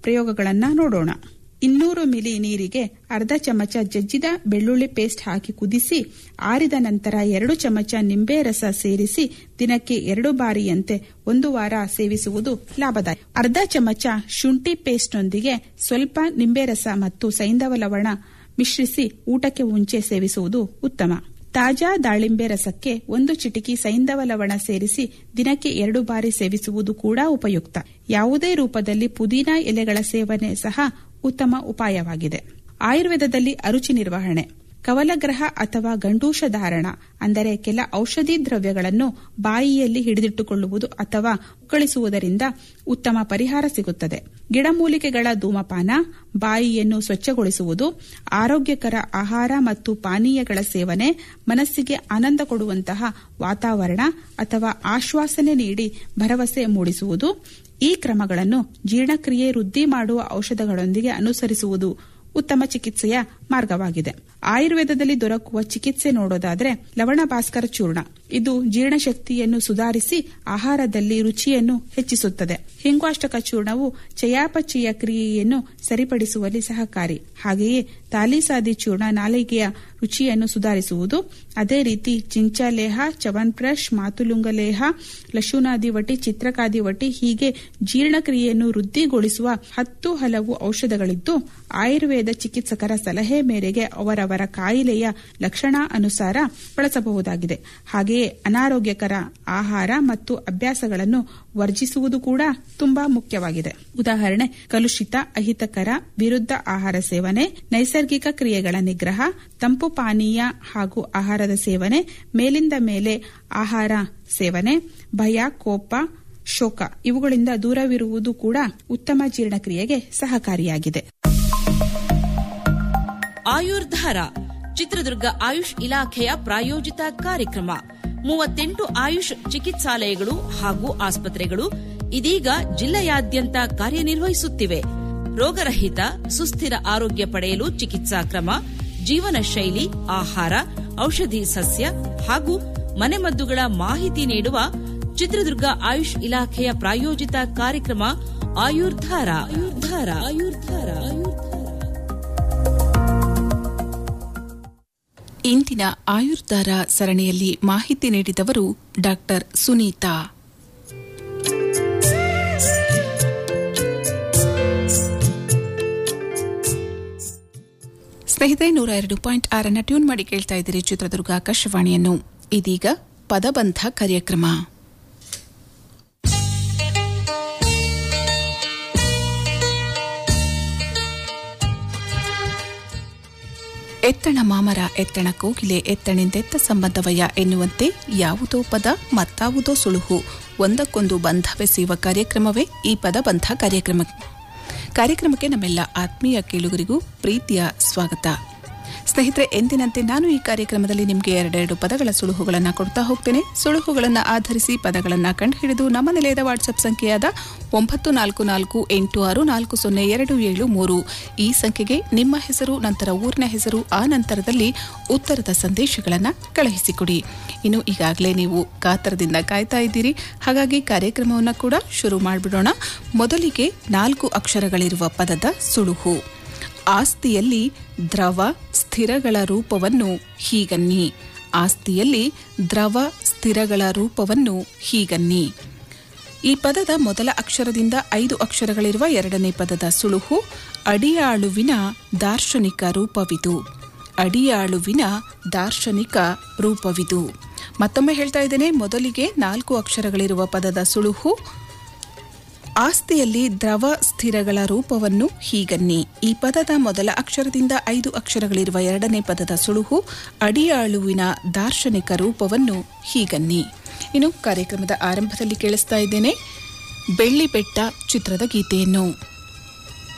ಪ್ರಯೋಗಗಳನ್ನ ನೋಡೋಣ ಇನ್ನೂರು ಮಿಲಿ ನೀರಿಗೆ ಅರ್ಧ ಚಮಚ ಜಜ್ಜಿದ ಬೆಳ್ಳುಳ್ಳಿ ಪೇಸ್ಟ್ ಹಾಕಿ ಕುದಿಸಿ ಆರಿದ ನಂತರ ಎರಡು ಚಮಚ ನಿಂಬೆ ರಸ ಸೇರಿಸಿ ದಿನಕ್ಕೆ ಎರಡು ಬಾರಿಯಂತೆ ಒಂದು ವಾರ ಸೇವಿಸುವುದು ಲಾಭದಾಯಕ ಅರ್ಧ ಚಮಚ ಶುಂಠಿ ಪೇಸ್ಟ್ನೊಂದಿಗೆ ಸ್ವಲ್ಪ ನಿಂಬೆ ರಸ ಮತ್ತು ಸೈಂಧವ ಲವಣ ಮಿಶ್ರಿಸಿ ಊಟಕ್ಕೆ ಮುಂಚೆ ಸೇವಿಸುವುದು ಉತ್ತಮ ತಾಜಾ ದಾಳಿಂಬೆ ರಸಕ್ಕೆ ಒಂದು ಚಿಟಿಕಿ ಸೈಂಧವ ಲವಣ ಸೇರಿಸಿ ದಿನಕ್ಕೆ ಎರಡು ಬಾರಿ ಸೇವಿಸುವುದು ಕೂಡ ಉಪಯುಕ್ತ ಯಾವುದೇ ರೂಪದಲ್ಲಿ ಪುದೀನಾ ಎಲೆಗಳ ಸೇವನೆ ಸಹ ಉತ್ತಮ ಉಪಾಯವಾಗಿದೆ ಆಯುರ್ವೇದದಲ್ಲಿ ಅರುಚಿ ನಿರ್ವಹಣೆ ಕವಲಗ್ರಹ ಅಥವಾ ಗಂಡೂಷ ಧಾರಣ ಅಂದರೆ ಕೆಲ ಔಷಧಿ ದ್ರವ್ಯಗಳನ್ನು ಬಾಯಿಯಲ್ಲಿ ಹಿಡಿದಿಟ್ಟುಕೊಳ್ಳುವುದು ಅಥವಾ ಉಕ್ಕಳಿಸುವುದರಿಂದ ಉತ್ತಮ ಪರಿಹಾರ ಸಿಗುತ್ತದೆ ಗಿಡಮೂಲಿಕೆಗಳ ಧೂಮಪಾನ ಬಾಯಿಯನ್ನು ಸ್ವಚ್ಛಗೊಳಿಸುವುದು ಆರೋಗ್ಯಕರ ಆಹಾರ ಮತ್ತು ಪಾನೀಯಗಳ ಸೇವನೆ ಮನಸ್ಸಿಗೆ ಆನಂದ ಕೊಡುವಂತಹ ವಾತಾವರಣ ಅಥವಾ ಆಶ್ವಾಸನೆ ನೀಡಿ ಭರವಸೆ ಮೂಡಿಸುವುದು ಈ ಕ್ರಮಗಳನ್ನು ಜೀರ್ಣಕ್ರಿಯೆ ವೃದ್ಧಿ ಮಾಡುವ ಔಷಧಗಳೊಂದಿಗೆ ಅನುಸರಿಸುವುದು ಉತ್ತಮ ಚಿಕಿತ್ಸೆಯ ಮಾರ್ಗವಾಗಿದೆ ಆಯುರ್ವೇದದಲ್ಲಿ ದೊರಕುವ ಚಿಕಿತ್ಸೆ ನೋಡೋದಾದ್ರೆ ಲವಣ ಭಾಸ್ಕರ ಚೂರ್ಣ ಇದು ಜೀರ್ಣಶಕ್ತಿಯನ್ನು ಸುಧಾರಿಸಿ ಆಹಾರದಲ್ಲಿ ರುಚಿಯನ್ನು ಹೆಚ್ಚಿಸುತ್ತದೆ ಹಿಂಗ್ವಾಷ್ಟಕ ಚೂರ್ಣವು ಚಯಾಪಚಯ ಕ್ರಿಯೆಯನ್ನು ಸರಿಪಡಿಸುವಲ್ಲಿ ಸಹಕಾರಿ ಹಾಗೆಯೇ ತಾಲಿಸಾದಿ ಚೂರ್ಣ ನಾಲಿಗೆಯ ರುಚಿಯನ್ನು ಸುಧಾರಿಸುವುದು ಅದೇ ರೀತಿ ಚಿಂಚಲೇಹ ಚವನ್ಪ್ರಶ್ ಮಾತುಲುಂಗಲೇಹ ಲಶುನಾದಿವಟಿ ಚಿತ್ರಕಾದಿವಟಿ ಹೀಗೆ ಜೀರ್ಣಕ್ರಿಯೆಯನ್ನು ವೃದ್ಧಿಗೊಳಿಸುವ ಹತ್ತು ಹಲವು ಔಷಧಗಳಿದ್ದು ಆಯುರ್ವೇದ ಚಿಕಿತ್ಸಕರ ಸಲಹೆ ಮೇರೆಗೆ ಅವರವರ ಕಾಯಿಲೆಯ ಲಕ್ಷಣ ಅನುಸಾರ ಬಳಸಬಹುದಾಗಿದೆ ಹಾಗೆಯೇ ಅನಾರೋಗ್ಯಕರ ಆಹಾರ ಮತ್ತು ಅಭ್ಯಾಸಗಳನ್ನು ವರ್ಜಿಸುವುದು ಕೂಡ ತುಂಬಾ ಮುಖ್ಯವಾಗಿದೆ ಉದಾಹರಣೆ ಕಲುಷಿತ ಅಹಿತಕರ ವಿರುದ್ಧ ಆಹಾರ ಸೇವನೆ ನೈಸರ್ಗಿಕ ಕ್ರಿಯೆಗಳ ನಿಗ್ರಹ ತಂಪು ಪಾನೀಯ ಹಾಗೂ ಆಹಾರದ ಸೇವನೆ ಮೇಲಿಂದ ಮೇಲೆ ಆಹಾರ ಸೇವನೆ ಭಯ ಕೋಪ ಶೋಕ ಇವುಗಳಿಂದ ದೂರವಿರುವುದು ಕೂಡ ಉತ್ತಮ ಜೀರ್ಣಕ್ರಿಯೆಗೆ ಸಹಕಾರಿಯಾಗಿದೆ ಆಯುರ್ಧಾರ ಚಿತ್ರದುರ್ಗ ಆಯುಷ್ ಇಲಾಖೆಯ ಪ್ರಾಯೋಜಿತ ಕಾರ್ಯಕ್ರಮ ಮೂವತ್ತೆಂಟು ಆಯುಷ್ ಚಿಕಿತ್ಸಾಲಯಗಳು ಹಾಗೂ ಆಸ್ಪತ್ರೆಗಳು ಇದೀಗ ಜಿಲ್ಲೆಯಾದ್ಯಂತ ಕಾರ್ಯನಿರ್ವಹಿಸುತ್ತಿವೆ ರೋಗರಹಿತ ಸುಸ್ಥಿರ ಆರೋಗ್ಯ ಪಡೆಯಲು ಚಿಕಿತ್ಸಾ ಕ್ರಮ ಜೀವನ ಶೈಲಿ ಆಹಾರ ಔಷಧಿ ಸಸ್ಯ ಹಾಗೂ ಮನೆಮದ್ದುಗಳ ಮಾಹಿತಿ ನೀಡುವ ಚಿತ್ರದುರ್ಗ ಆಯುಷ್ ಇಲಾಖೆಯ ಪ್ರಾಯೋಜಿತ ಕಾರ್ಯಕ್ರಮ ಆಯುರ್ಧಾರ ಆಯುರ್ಧಾರ ಆಯುರ್ಧಾರ ಆಯುರ್ಧಾರ ಇಂದಿನ ಆಯುರ್ಧಾರ ಸರಣಿಯಲ್ಲಿ ಮಾಹಿತಿ ನೀಡಿದವರು ಡಾಕ್ಟರ್ ಸುನೀತಾ ಸ್ನೇಹಿತರೆ ನೂರ ಎರಡು ಪಾಯಿಂಟ್ ಆರನ್ನ ಟ್ಯೂನ್ ಮಾಡಿ ಕೇಳ್ತಾ ಇದ್ದೀರಿ ಚಿತ್ರದುರ್ಗ ಆಕಾಶವಾಣಿಯನ್ನು ಇದೀಗ ಪದಬಂಧ ಕಾರ್ಯಕ್ರಮ ಎತ್ತಣ ಮಾಮರ ಎತ್ತಣ ಕೋಗಿಲೆ ಎತ್ತಣಿಂದೆತ್ತ ಸಂಬಂಧವಯ್ಯ ಎನ್ನುವಂತೆ ಯಾವುದೋ ಪದ ಮತ್ತಾವುದೋ ಸುಳುಹು ಒಂದಕ್ಕೊಂದು ಬಂಧವೆಸೆಯುವ ಕಾರ್ಯಕ್ರಮವೇ ಈ ಪದಬಂಧ ಕಾರ್ಯಕ್ರಮ ಕಾರ್ಯಕ್ರಮಕ್ಕೆ ನಮ್ಮೆಲ್ಲ ಆತ್ಮೀಯ ಕೇಳುಗರಿಗೂ ಪ್ರೀತಿಯ ಸ್ವಾಗತ ಸ್ನೇಹಿತರೆ ಎಂದಿನಂತೆ ನಾನು ಈ ಕಾರ್ಯಕ್ರಮದಲ್ಲಿ ನಿಮಗೆ ಎರಡೆರಡು ಪದಗಳ ಸುಳುಹುಗಳನ್ನು ಕೊಡ್ತಾ ಹೋಗ್ತೇನೆ ಸುಳುಹುಗಳನ್ನು ಆಧರಿಸಿ ಪದಗಳನ್ನು ಕಂಡುಹಿಡಿದು ನಮ್ಮ ನಿಲಯದ ವಾಟ್ಸ್ಆಪ್ ಸಂಖ್ಯೆಯಾದ ಒಂಬತ್ತು ನಾಲ್ಕು ನಾಲ್ಕು ಎಂಟು ಆರು ನಾಲ್ಕು ಸೊನ್ನೆ ಎರಡು ಏಳು ಮೂರು ಈ ಸಂಖ್ಯೆಗೆ ನಿಮ್ಮ ಹೆಸರು ನಂತರ ಊರಿನ ಹೆಸರು ಆ ನಂತರದಲ್ಲಿ ಉತ್ತರದ ಸಂದೇಶಗಳನ್ನು ಕಳುಹಿಸಿಕೊಡಿ ಇನ್ನು ಈಗಾಗಲೇ ನೀವು ಕಾತರದಿಂದ ಕಾಯ್ತಾ ಇದ್ದೀರಿ ಹಾಗಾಗಿ ಕಾರ್ಯಕ್ರಮವನ್ನು ಕೂಡ ಶುರು ಮಾಡಿಬಿಡೋಣ ಮೊದಲಿಗೆ ನಾಲ್ಕು ಅಕ್ಷರಗಳಿರುವ ಪದದ ಸುಳುಹು ಆಸ್ತಿಯಲ್ಲಿ ದ್ರವ ಸ್ಥಿರಗಳ ರೂಪವನ್ನು ಹೀಗನ್ನಿ ಆಸ್ತಿಯಲ್ಲಿ ದ್ರವ ಸ್ಥಿರಗಳ ರೂಪವನ್ನು ಹೀಗನ್ನಿ ಈ ಪದದ ಮೊದಲ ಅಕ್ಷರದಿಂದ ಐದು ಅಕ್ಷರಗಳಿರುವ ಎರಡನೇ ಪದದ ಸುಳುಹು ಅಡಿಯಾಳುವಿನ ದಾರ್ಶನಿಕ ರೂಪವಿದು ಅಡಿಯಾಳುವಿನ ದಾರ್ಶನಿಕ ರೂಪವಿದು ಮತ್ತೊಮ್ಮೆ ಹೇಳ್ತಾ ಇದ್ದೇನೆ ಮೊದಲಿಗೆ ನಾಲ್ಕು ಅಕ್ಷರಗಳಿರುವ ಪದದ ಸುಳುಹು ಆಸ್ತಿಯಲ್ಲಿ ದ್ರವ ಸ್ಥಿರಗಳ ರೂಪವನ್ನು ಹೀಗನ್ನಿ ಈ ಪದದ ಮೊದಲ ಅಕ್ಷರದಿಂದ ಐದು ಅಕ್ಷರಗಳಿರುವ ಎರಡನೇ ಪದದ ಸುಳುಹು ಅಡಿಯಾಳುವಿನ ದಾರ್ಶನಿಕ ರೂಪವನ್ನು ಹೀಗನ್ನಿ ಇನ್ನು ಕಾರ್ಯಕ್ರಮದ ಆರಂಭದಲ್ಲಿ ಕೇಳಿಸ್ತಾ ಇದ್ದೇನೆ ಬೆಳ್ಳಿ ಬೆಟ್ಟ ಚಿತ್ರದ ಗೀತೆಯನ್ನು